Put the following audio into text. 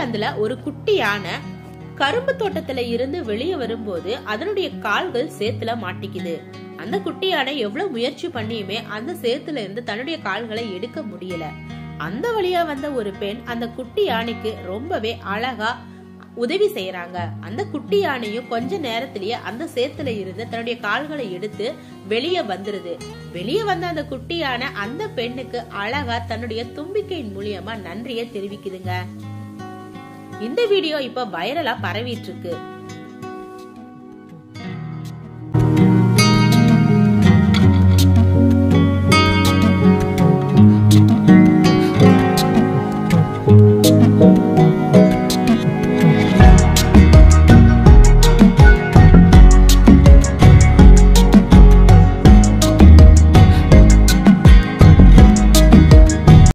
இங்கிலாந்துல ஒரு குட்டி யானை கரும்பு தோட்டத்துல இருந்து வெளியே வரும்போது அதனுடைய கால்கள் சேத்துல மாட்டிக்குது அந்த குட்டி யானை எவ்வளவு முயற்சி பண்ணியுமே அந்த சேத்துல இருந்து தன்னுடைய கால்களை எடுக்க முடியல அந்த வழியா வந்த ஒரு பெண் அந்த குட்டி யானைக்கு ரொம்பவே அழகா உதவி செய்யறாங்க அந்த குட்டி யானையும் கொஞ்ச நேரத்திலேயே அந்த சேத்துல இருந்து தன்னுடைய கால்களை எடுத்து வெளியே வந்துருது வெளியே வந்த அந்த குட்டி யானை அந்த பெண்ணுக்கு அழகா தன்னுடைய தும்பிக்கையின் மூலியமா நன்றியை தெரிவிக்குதுங்க இந்த வீடியோ இப்ப வைரலா பரவிட்டு இருக்கு